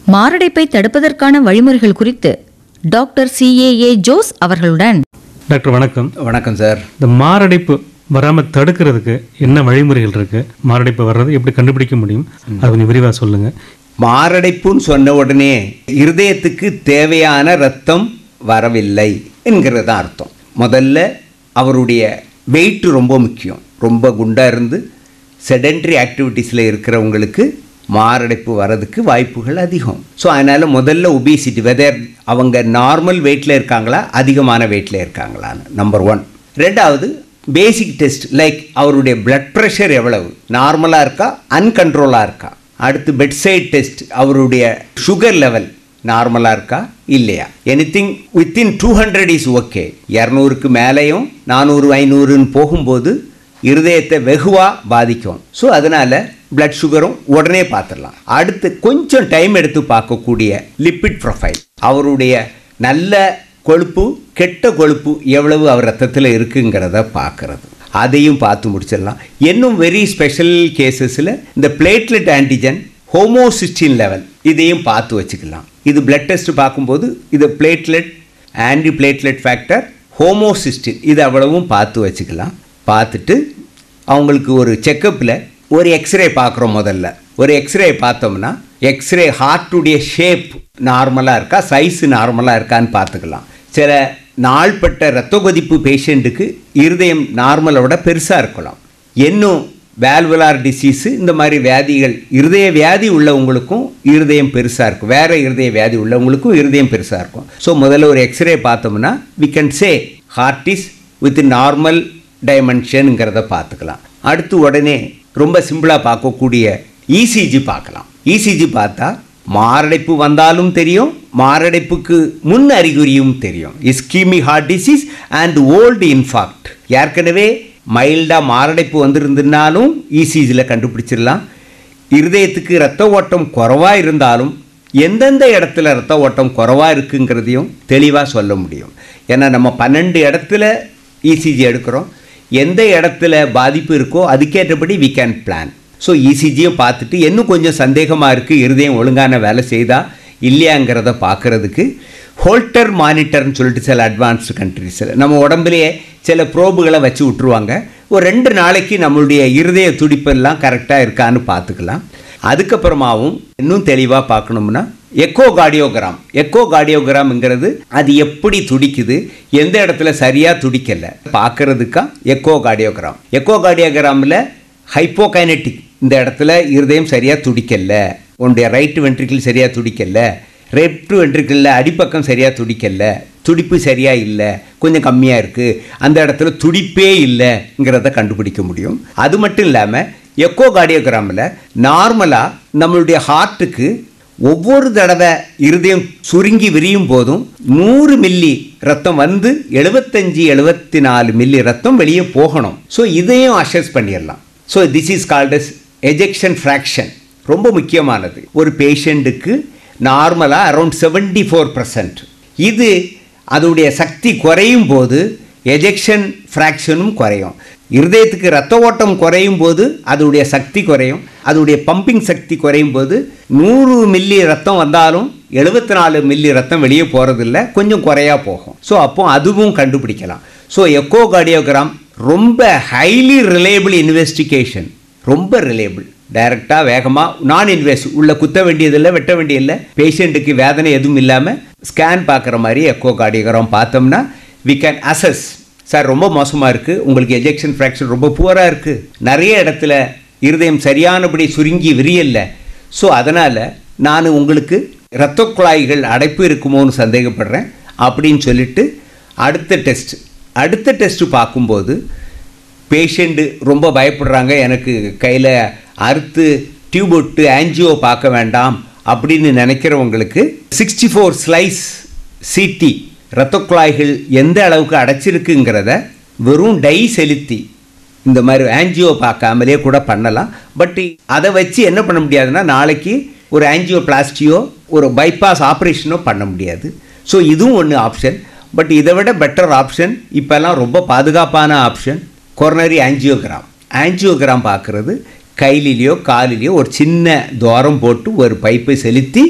மாரடைப்பை தடுப்பதற்கான வழிமுறைகள் குறித்து டாக்டர் சிஏஏ ஜோஸ் அவர்களுடன் டாக்டர் வணக்கம் வணக்கம் சார் இந்த மாரடைப்பு வராமல் தடுக்கிறதுக்கு என்ன வழிமுறைகள் இருக்கு மாரடைப்பு வர்றது எப்படி கண்டுபிடிக்க முடியும் அது கொஞ்சம் விரிவாக சொல்லுங்க மாரடைப்புன்னு சொன்ன உடனே இருதயத்துக்கு தேவையான ரத்தம் வரவில்லை என்கிறது தான் அர்த்தம் முதல்ல அவருடைய வெயிட் ரொம்ப முக்கியம் ரொம்ப குண்டாக இருந்து செடென்ட்ரி ஆக்டிவிட்டீஸில் இருக்கிறவங்களுக்கு மாரடைப்பு வரதுக்கு வாய்ப்புகள் அதிகம் ஸோ அதனால் முதல்ல ஒபிசிட்டி வெதர் அவங்க நார்மல் வெயிட்டில் இருக்காங்களா அதிகமான வெயிட்டில் இருக்காங்களான்னு நம்பர் ஒன் ரெண்டாவது பேசிக் டெஸ்ட் லைக் அவருடைய பிளட் ப்ரெஷர் எவ்வளவு நார்மலாக இருக்கா அன்கண்ட்ரோலாக இருக்கா அடுத்து பெட்சைட் டெஸ்ட் அவருடைய சுகர் லெவல் நார்மலாக இருக்கா இல்லையா anything within two hundred is okay இரநூறுக்கு மேலேயும் நானூறு ஐநூறுன்னு போகும்போது இருதயத்தை வெகுவாக பாதிக்கும் ஸோ அதனால் பிளட் சுகரும் உடனே பார்த்துடலாம் அடுத்து கொஞ்சம் டைம் எடுத்து பார்க்கக்கூடிய லிப்பிட் ப்ரொஃபைல் அவருடைய நல்ல கொழுப்பு கெட்ட கொழுப்பு எவ்வளவு அவர் ரத்தத்தில் இருக்குங்கிறத பார்க்கறது அதையும் பார்த்து முடிச்சிடலாம் இன்னும் வெரி ஸ்பெஷல் கேசஸில் இந்த பிளேட்லெட் ஆன்டிஜன் ஹோமோசிஸ்டின் லெவல் இதையும் பார்த்து வச்சுக்கலாம் இது பிளட் டெஸ்ட் பார்க்கும்போது இது platelet anti platelet factor homocysteine இது அவ்வளவும் பார்த்து வச்சுக்கலாம் பார்த்துட்டு அவங்களுக்கு ஒரு செக்கப்பில் ஒரு எக்ஸ்ரே பார்க்குறோம் முதல்ல ஒரு எக்ஸ்ரே பார்த்தோம்னா எக்ஸ்ரே ஹார்ட்டுடைய ஷேப் நார்மலாக இருக்கா சைஸ் நார்மலாக இருக்கான்னு பார்த்துக்கலாம் சில நாள்பட்ட இரத்த கொதிப்பு பேஷண்ட்டுக்கு இருதயம் நார்மலை விட பெருசாக இருக்கலாம் இன்னும் வேல்வலார் டிசீஸு இந்த மாதிரி வியாதிகள் இருதய வியாதி உள்ளவங்களுக்கும் இருதயம் பெருசாக இருக்கும் வேறு இருதய வியாதி உள்ளவங்களுக்கும் இருதயம் பெருசாக இருக்கும் ஸோ முதல்ல ஒரு எக்ஸ்ரே பார்த்தோம்னா we can say heart is with normal டைமென்ஷனுங்கிறத பார்த்துக்கலாம் அடுத்து உடனே ரொம்ப சிம்பிளாக பார்க்கக்கூடிய இசிஜி பார்க்கலாம் இசிஜி பார்த்தா மாரடைப்பு வந்தாலும் தெரியும் மாரடைப்புக்கு முன் அறிகுறியும் தெரியும் ischaemic heart disease and old infarct ஏற்கனவே மைல்டாக மாரடைப்பு வந்திருந்தனாலும் இசிஜியில் கண்டுபிடிச்சிடலாம் இருதயத்துக்கு இரத்த ஓட்டம் குறைவாக இருந்தாலும் எந்தெந்த இடத்துல இரத்த ஓட்டம் குறைவாக இருக்குங்கிறதையும் தெளிவாக சொல்ல முடியும் ஏன்னா நம்ம பன்னெண்டு இடத்துல இசிஜி எடுக்கிறோம் எந்த இடத்துல பாதிப்பு இருக்கோ அதுக்கேற்றபடி வி கேன் பிளான் ஸோ இசிஜியும் பார்த்துட்டு இன்னும் கொஞ்சம் சந்தேகமாக இருக்குது இருதயம் ஒழுங்கான வேலை செய்தா இல்லையாங்கிறத பார்க்குறதுக்கு ஹோல்டர் மானிட்டர்னு சொல்லிட்டு சில அட்வான்ஸ்டு கண்ட்ரீஸில் நம்ம உடம்புலையே சில ப்ரோபுகளை வச்சு விட்ருவாங்க ஒரு ரெண்டு நாளைக்கு நம்மளுடைய இருதய துடிப்பெல்லாம் கரெக்டாக இருக்கான்னு பார்த்துக்கலாம் அதுக்கப்புறமாவும் இன்னும் தெளிவாக பார்க்கணும்னா எக்கோ கார்டியோகிராம் எக்கோ கார்டியோகிராம்ங்கிறது அது எப்படி துடிக்குது எந்த இடத்துல சரியாக துடிக்கலை பார்க்கறதுக்கா எக்கோ கார்டியோகிராம் எக்கோ கார்டியோகிராமில் ஹைப்போகைனட்டிக் இந்த இடத்துல இருதயம் சரியாக துடிக்கல உன்னுடைய ரைட்டு வென்ட்ரிக்கிள் சரியாக துடிக்கல லெஃப்ட் வென்ட்ரிக்கிளில் அடிப்பக்கம் சரியாக துடிக்கல துடிப்பு சரியாக இல்லை கொஞ்சம் கம்மியாக இருக்குது அந்த இடத்துல துடிப்பே இல்லைங்கிறத கண்டுபிடிக்க முடியும் அது மட்டும் இல்லாமல் எக்கோ கார்டியோகிராமில் நார்மலாக நம்மளுடைய ஹார்ட்டுக்கு ஒவ்வொரு தடவை இருதயம் சுருங்கி விரியும் போதும் நூறு மில்லி ரத்தம் வந்து எழுபத்தஞ்சி எழுபத்தி நாலு மில்லி ரத்தம் வெளியே போகணும் ஸோ இதையும் அசஸ் பண்ணிடலாம் so this is called ejection fraction ரொம்ப முக்கியமானது ஒரு பேஷண்ட்டுக்கு நார்மலாக அரௌண்ட் செவன்டி ஃபோர் பர்சன்ட் இது அதோடைய சக்தி குறையும் போது எஜெக்ஷன் ஃப்ராக்ஷனும் குறையும் இருதயத்துக்கு ரத்த ஓட்டம் குறையும் போது அதோடைய சக்தி குறையும் அதோடைய பம்பிங் சக்தி குறையும் போது நூறு மில்லி ரத்தம் வந்தாலும் எழுபத்தி நாலு மில்லி ரத்தம் வெளியே போகிறதில்ல கொஞ்சம் குறையா போகும் ஸோ அப்போ அதுவும் கண்டுபிடிக்கலாம் ஸோ எக்கோ கார்டியோகிராம் ரொம்ப ஹைலி ரிலேபிள் இன்வெஸ்டிகேஷன் ரொம்ப ரிலேபிள் டைரெக்டாக வேகமாக நான் இன்வெஸ்ட் உள்ள குத்த வேண்டியதில்லை வெட்ட வேண்டியதில்லை பேஷண்ட்டுக்கு வேதனை எதுவும் இல்லாமல் ஸ்கேன் பார்க்குற மாதிரி எக்கோ கார்டியோகிராம் பார்த்தோம்னா வி கேன் அசஸ் சார் ரொம்ப மோசமாக இருக்குது உங்களுக்கு எஜெக்ஷன் ஃப்ராக்சர் ரொம்ப புவராக இருக்குது நிறைய இடத்துல இருதயம் சரியானபடி சுருங்கி விரியல்ல ஸோ அதனால் நான் உங்களுக்கு இரத்த குழாய்கள் அடைப்பு இருக்குமோன்னு சந்தேகப்படுறேன் அப்படின்னு சொல்லிட்டு அடுத்த டெஸ்ட் அடுத்த டெஸ்ட்டு பார்க்கும்போது பேஷண்ட்டு ரொம்ப பயப்படுறாங்க எனக்கு கையில் அறுத்து டியூப் விட்டு ஆன்ஜியோ பார்க்க வேண்டாம் அப்படின்னு நினைக்கிறவங்களுக்கு சிக்ஸ்டி ஃபோர் ஸ்லைஸ் சிடி இரத்த குழாய்கள் எந்த அளவுக்கு அடைச்சிருக்குங்கிறத வெறும் டை செலுத்தி இந்த மாதிரி ஆன்ஜியோ பார்க்காமலே கூட பண்ணலாம் பட் அதை வச்சு என்ன பண்ண முடியாதுன்னா நாளைக்கு ஒரு ஆன்ஜியோ பிளாஸ்டியோ ஒரு பைபாஸ் ஆப்ரேஷனோ பண்ண முடியாது ஸோ இதுவும் ஒன்று ஆப்ஷன் பட் இதை விட பெட்டர் ஆப்ஷன் இப்போல்லாம் ரொம்ப பாதுகாப்பான ஆப்ஷன் கொரோனரி ஆன்ஜியோகிராம் ஆன்ஜியோகிராம் பார்க்குறது கையிலையோ காலிலையோ ஒரு சின்ன துவாரம் போட்டு ஒரு பைப்பை செலுத்தி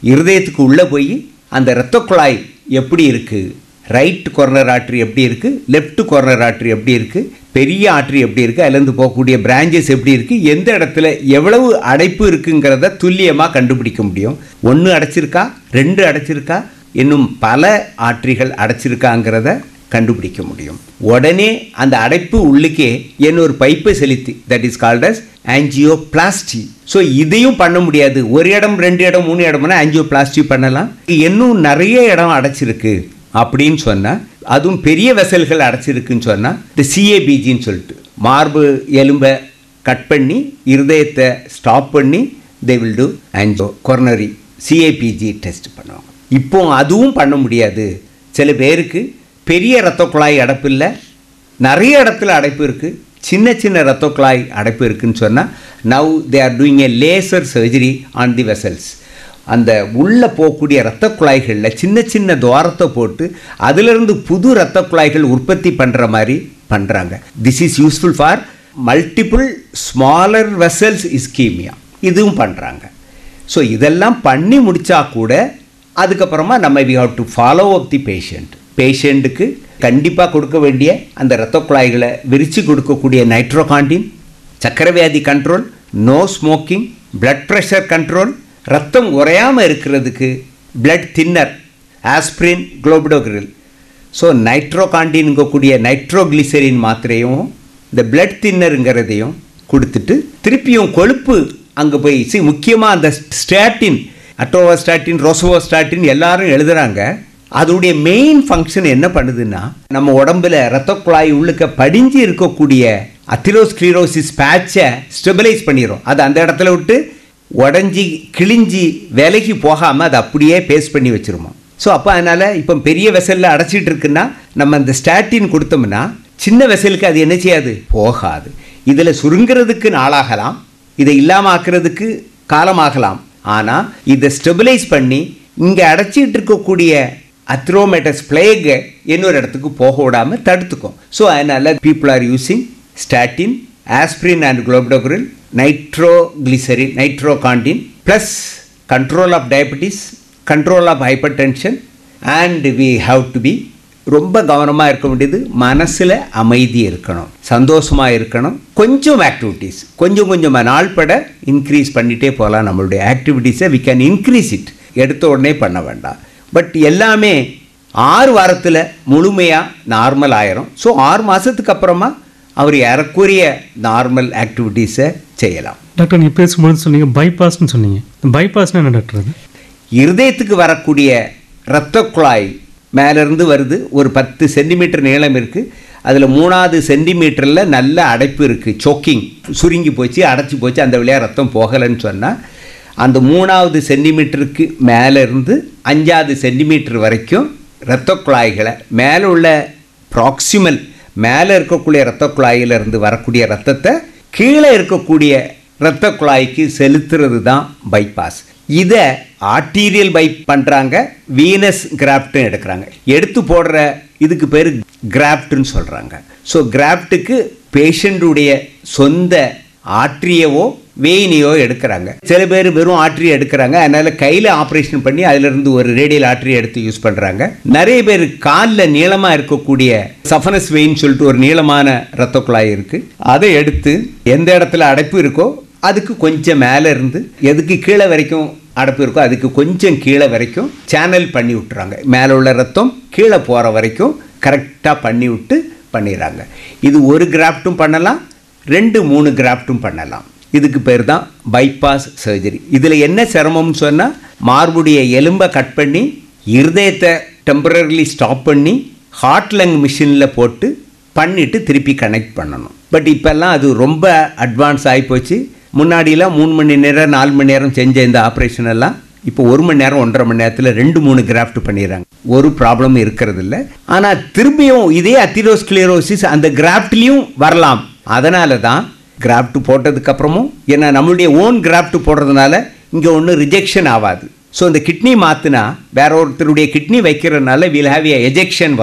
இருதயத்துக்கு உள்ளே போய் அந்த இரத்த குழாய் எப்படி இருக்குது ரைட் கார்னர் ஆட்ரி எப்படி இருக்குது லெஃப்ட் கார்னர் ஆட்ரி எப்படி இருக்குது பெரிய ஆட்ரி எப்படி இருக்குது அதுலேருந்து போகக்கூடிய பிரான்ச்சஸ் எப்படி இருக்குது எந்த இடத்துல எவ்வளவு அடைப்பு இருக்குங்கிறத துல்லியமாக கண்டுபிடிக்க முடியும் ஒன்று அடைச்சிருக்கா ரெண்டு அடைச்சிருக்கா இன்னும் பல ஆற்றிகள் அடைச்சிருக்காங்கிறத கண்டுபிடிக்க முடியும் உடனே அந்த அடைப்பு உள்ளுக்கே இன்னொரு பைப்பை செலுத்தி that is called as angioplasty so இதையும் பண்ண முடியாது ஒரு இடம் ரெண்டு இடம் மூணு இடம்னா ஆஞ்சியோபிளாஸ்டி பண்ணலாம் இன்னும் நிறைய இடம் அடைச்சிருக்கு அப்படின்னு சொன்னால் அதுவும் பெரிய வெசல்கள் அடைச்சிருக்குன்னு சொன்னால் இந்த சிஏபிஜின்னு சொல்லிட்டு மார்பு எலும்பை கட் பண்ணி இருதயத்தை ஸ்டாப் பண்ணி they will do angio coronary CABG test பண்ணுவாங்க இப்போ அதுவும் பண்ண முடியாது சில பேருக்கு பெரிய இரத்த குழாய் அடைப்பு இல்லை நிறைய இடத்துல அடைப்பு இருக்குது சின்ன சின்ன இரத்த குழாய் அடைப்பு இருக்குன்னு சொன்னால் now they are doing a laser surgery on the vessels அந்த உள்ளே போகக்கூடிய இரத்த குழாய்களில் சின்ன சின்ன துவாரத்தை போட்டு அதிலிருந்து புது இரத்த குழாய்கள் உற்பத்தி பண்ணுற மாதிரி பண்ணுறாங்க this is useful for multiple smaller vessels ischaemia இதுவும் பண்ணுறாங்க ஸோ இதெல்லாம் பண்ணி முடித்தா கூட அதுக்கப்புறமா நம்ம we have to follow up the patient பேஷண்ட்டுக்கு கண்டிப்பாக கொடுக்க வேண்டிய அந்த இரத்த குழாய்களை விரித்து கொடுக்கக்கூடிய நைட்ரோகாண்டின் சக்கரை வியாதி control no smoking blood pressure control ரத்தம் உறையாமல் இருக்கிறதுக்கு blood thinner aspirin clopidogrel so நைட்ரோகாண்டின்கக்கூடிய நைட்ரோகிளிசரின் மாத்திரையும் இந்த பிளட் தின்னருங்கிறதையும் கொடுத்துட்டு திருப்பியும் கொழுப்பு அங்கே போய் சி முக்கியமாக அந்த ஸ்டாட்டின் அட்டோவாஸ்டாட்டின் ரோசோவாஸ்டாட்டின் எல்லாரும் எழுதுறாங்க அதோடைய மெயின் ஃபங்க்ஷன் என்ன பண்ணுதுன்னா நம்ம உடம்புல இரத்த குழாய் உள்ளுக்க படிஞ்சு இருக்கக்கூடிய அத்திரோஸ்க்ளீரோசிஸ் பேட்சை ஸ்டெபிலைஸ் பண்ணிடும் அது அந்த இடத்துல விட்டு உடஞ்சி கிழிஞ்சி விலகி போகாமல் அதை அப்படியே பேஸ்ட் பண்ணி வச்சிருமா ஸோ அப்போ அதனால் இப்போ பெரிய வெசலில் அடைச்சிட்டு இருக்குன்னா நம்ம அந்த ஸ்டாட்டின் கொடுத்தோம்னா சின்ன வெசலுக்கு அது என்ன செய்யாது போகாது இதில் சுருங்கிறதுக்கு நாளாகலாம் இதை இல்லாமல் ஆக்குறதுக்கு காலமாகலாம் ஆனால் இதை ஸ்டெபிலைஸ் பண்ணி இங்கே அடைச்சிட்டு இருக்கக்கூடிய அத்ரோமேட்டஸ் பிளேகை இன்னொரு இடத்துக்கு போக விடாமல் தடுத்துக்கும் ஸோ அதனால் people are using statin aspirin and clopidogrel nitroglycerin nitrocontin plus control of diabetes control of hypertension and we have to be ரொம்ப கவனமாக இருக்க வேண்டியது மனசில் அமைதி இருக்கணும் சந்தோஷமாக இருக்கணும் கொஞ்சம் ஆக்டிவிட்டீஸ் கொஞ்சம் கொஞ்சமாக நாள்பட இன்க்ரீஸ் பண்ணிகிட்டே போகலாம் நம்மளுடைய ஆக்டிவிட்டீஸை வி கேன் இன்க்ரீஸ் இட் எடுத்த உடனே பண்ண வேண்டாம் பட் எல்லாமே ஆறு வாரத்தில் முழுமையாக நார்மல் ஆயிரும் ஸோ ஆறு மாதத்துக்கு அப்புறமா அவர் ஏறக்குறைய நார்மல் ஆக்டிவிட்டீஸை செய்யலாம் டாக்டர் நீங்கள் பேசும்போது சொன்னீங்க பைபாஸ்னு சொன்னீங்க பைபாஸ்னா என்ன டாக்டர் அது இருதயத்துக்கு வரக்கூடிய இரத்த குழாய் மேலேருந்து வருது ஒரு பத்து சென்டிமீட்டர் நீளம் இருக்குது அதில் மூணாவது சென்டிமீட்டரில் நல்ல அடைப்பு இருக்குது சொக்கிங் சுருங்கி போச்சு அடைச்சி போச்சு அந்த வழியாக ரத்தம் போகலைன்னு சொன்னால் அந்த மூணாவது சென்டிமீட்டருக்கு மேலே இருந்து அஞ்சாவது சென்டிமீட்டர் வரைக்கும் இரத்த குழாய்களை மேலே உள்ள ப்ராக்சிமல் மேலே இருக்கக்கூடிய இரத்த குழாயிலிருந்து வரக்கூடிய ரத்தத்தை கீழே இருக்கக்கூடிய இரத்த குழாய்க்கு செலுத்துறது தான் பைபாஸ் இதை ஆர்டீரியல் பைப் பண்ணுறாங்க வீனஸ் கிராஃப்ட்னு எடுக்கிறாங்க எடுத்து போடுற இதுக்கு பேர் கிராஃப்ட்னு சொல்கிறாங்க ஸோ கிராஃப்ட்டுக்கு பேஷண்ட்டுடைய சொந்த ஆற்றியவோ வெயினியோ எடுக்கிறாங்க சில பேர் வெறும் ஆற்றியை எடுக்கிறாங்க அதனால கையில் ஆப்ரேஷன் பண்ணி அதிலிருந்து ஒரு ரேடியல் ஆற்றியை எடுத்து யூஸ் பண்ணுறாங்க நிறைய பேர் காலில் நீளமாக இருக்கக்கூடிய சஃபனஸ் வெயின் சொல்லிட்டு ஒரு நீளமான இரத்த குழாய் இருக்குது அதை எடுத்து எந்த இடத்துல அடைப்பு இருக்கோ அதுக்கு கொஞ்சம் மேலே இருந்து எதுக்கு கீழே வரைக்கும் அடைப்பு இருக்கோ அதுக்கு கொஞ்சம் கீழே வரைக்கும் சேனல் பண்ணி விட்டுறாங்க மேலே உள்ள ரத்தம் கீழே போகிற வரைக்கும் கரெக்டாக பண்ணி விட்டு பண்ணிடுறாங்க இது ஒரு கிராஃப்ட்டும் பண்ணலாம் ரெண்டு மூணு கிராஃப்ட்டும் பண்ணலாம் இதுக்கு பேர் தான் பைபாஸ் சர்ஜரி இதில் என்ன சிரமம்னு சொன்னால் மார்புடைய எலும்பை கட் பண்ணி இருதயத்தை டெம்பரரிலி ஸ்டாப் பண்ணி ஹார்ட் லங் மிஷினில் போட்டு பண்ணிவிட்டு திருப்பி கனெக்ட் பண்ணணும் பட் இப்போல்லாம் அது ரொம்ப அட்வான்ஸ் ஆகிப்போச்சு முன்னாடிலாம் மூணு மணி நேரம் நாலு மணி நேரம் செஞ்ச இந்த ஆப்ரேஷன் எல்லாம் இப்போ ஒரு மணி நேரம் ஒன்றரை மணி நேரத்தில் ரெண்டு மூணு கிராஃப்ட் பண்ணிடுறாங்க ஒரு ப்ராப்ளம் இருக்கிறது இல்லை ஆனால் திரும்பியும் இதே அத்திரோஸ்கிளியரோசிஸ் அந்த கிராஃப்ட்லேயும் வரலாம் அதனால தான் கிராஃப்ட் போட்டதுக்கப்புறமும் ஏன்னா நம்மளுடைய ஓன் கிராஃப்ட் போடுறதுனால இங்கே ஒன்றும் ரிஜெக்ஷன் ஆகாது ஸோ இந்த கிட்னி மாற்றினா வேற ஒருத்தருடைய கிட்னி வைக்கிறதுனால வில் ஹாவ் எ எஜெக்ஷன் வரும்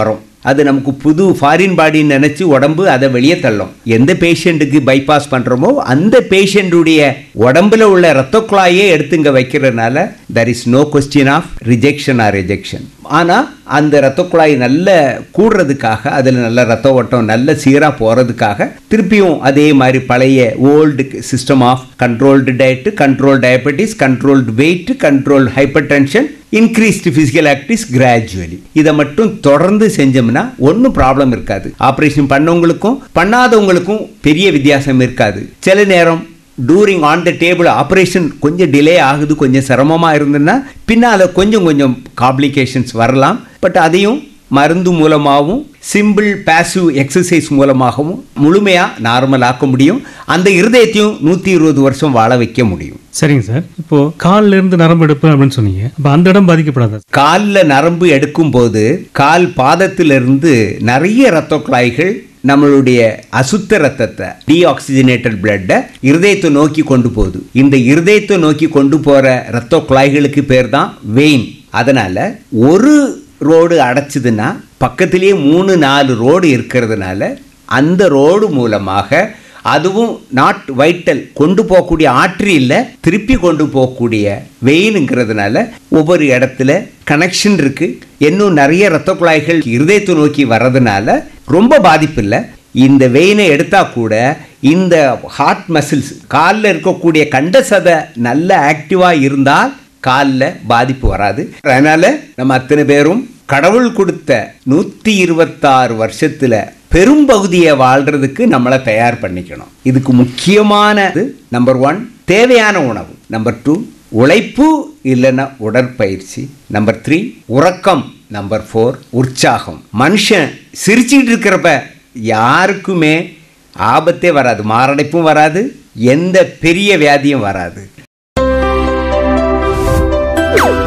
அது நமக்கு புது ஃபாரின் பாடின்னு நினச்சி உடம்பு அதை வெளியே தள்ளும் எந்த பேஷண்ட்டுக்கு பைபாஸ் பண்ணுறோமோ அந்த பேஷண்ட்டுடைய உடம்புல உள்ள ரத்த குழாயே எடுத்து இங்கே வைக்கிறதுனால there is no question of rejection or rejection ஆனால் அந்த ரத்த குழாய் நல்ல கூடுறதுக்காக அதில் நல்ல ரத்த ஓட்டம் நல்ல சீராக போகிறதுக்காக திருப்பியும் அதே மாதிரி பழைய old system of controlled diet control diabetes controlled weight control hypertension increased physical activities gradually இதை மட்டும் தொடர்ந்து செஞ்சோம்னா ஒன்றும் ப்ராப்ளம் இருக்காது ஆப்ரேஷன் பண்ணவங்களுக்கும் பண்ணாதவங்களுக்கும் பெரிய வித்தியாசம் இருக்காது சில நேரம் during on the table operation கொஞ்சம் டிலே ஆகுது கொஞ்சம் சிரமமாக இருந்ததுன்னா பின்னால் கொஞ்சம் கொஞ்சம் காம்ப்ளிகேஷன்ஸ் வரலாம் பட் அதையும் மருந்து மூலமாகவும் சிம்பிள் பேசிவ் எக்ஸசைஸ் மூலமாகவும் முழுமையாக நார்மல் ஆக்க முடியும் அந்த இருதயத்தையும் நூற்றி இருபது வருஷம் வாழ வைக்க முடியும் சரிங்க சார் இப்போ கால்ல இருந்து நரம்பு எடுப்பு அப்படின்னு சொன்னீங்க அப்போ அந்த இடம் பாதிக்கப்படாதா காலில் நரம்பு எடுக்கும்போது கால் பாதத்திலிருந்து நிறைய இரத்த குழாய்கள் நம்மளுடைய அசுத்த ரத்தத்தை டீஆக்சிஜனேட்டட் பிளட்டை இருதயத்தை நோக்கி கொண்டு போகுது இந்த இருதயத்தை நோக்கி கொண்டு போற இரத்த குழாய்களுக்கு பேர் தான் வெயின் அதனால ஒரு ரோடு அடைச்சதுன்னா பக்கத்திலேயே மூணு நாலு ரோடு இருக்கிறதுனால அந்த ரோடு மூலமாக அதுவும் நாட் வைட்டல் கொண்டு போகக்கூடிய ஆற்றியில் திருப்பி கொண்டு போகக்கூடிய வெயினுங்கிறதுனால ஒவ்வொரு இடத்துல கனெக்ஷன் இருக்கு இன்னும் நிறைய இரத்த குழாய்கள் இருதயத்தை நோக்கி வர்றதுனால ரொம்ப பாதிப்பு இல்லை இந்த வெயினை எடுத்தா கூட இந்த ஹார்ட் மசில்ஸ் காலில் இருக்கக்கூடிய கண்ட சதை நல்ல ஆக்டிவாக இருந்தால் காலில் பாதிப்பு வராது அதனால நம்ம அத்தனை பேரும் கடவுள் கொடுத்த நூற்றி இருபத்தாறு வருஷத்துல பெரும்பகுதியை வாழ்றதுக்கு நம்மளை தயார் பண்ணிக்கணும் இதுக்கு முக்கியமானது நம்பர் ஒன் தேவையான உணவு நம்பர் டூ உழைப்பு இல்லைன்னா உடற்பயிற்சி நம்பர் த்ரீ உறக்கம் நம்பர் ஃபோர் உற்சாகம் மனுஷன் சிரிச்சிட்டு இருக்கிறப்ப யாருக்குமே ஆபத்தே வராது மாரடைப்பும் வராது எந்த பெரிய வியாதியும் வராது